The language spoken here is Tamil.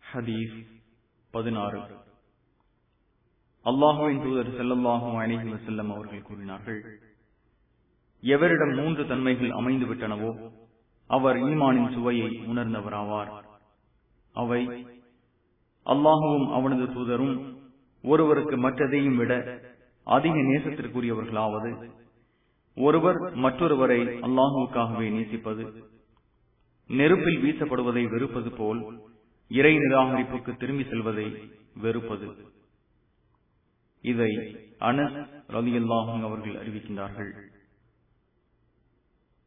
ஹதீஸ் பதினாறு அல்லாஹுவின் தூதர் செல்லல்லாஹும் அணிஹி வசல்லம் அவர்கள் கூறினார்கள் எவரிடம் மூன்று தன்மைகள் அமைந்து விட்டனவோ அவர் ஈமானின் சுவையை உணர்ந்தவராவார் அவை அல்லாஹுவும் அவனது தூதரும் ஒருவருக்கு மற்றதையும் விட அதிக நேசத்திற்குரியவர்களாவது ஒருவர் மற்றொருவரை அல்லாஹுக்காகவே நேசிப்பது நெருப்பில் வீசப்படுவதை வெறுப்பது போல் இறை நிராகரிப்புக்கு திரும்பி செல்வதை வெறுப்பது இதை அனஸ் ரலியல்லாஹும் அவர்கள் அறிவிக்கின்றார்கள்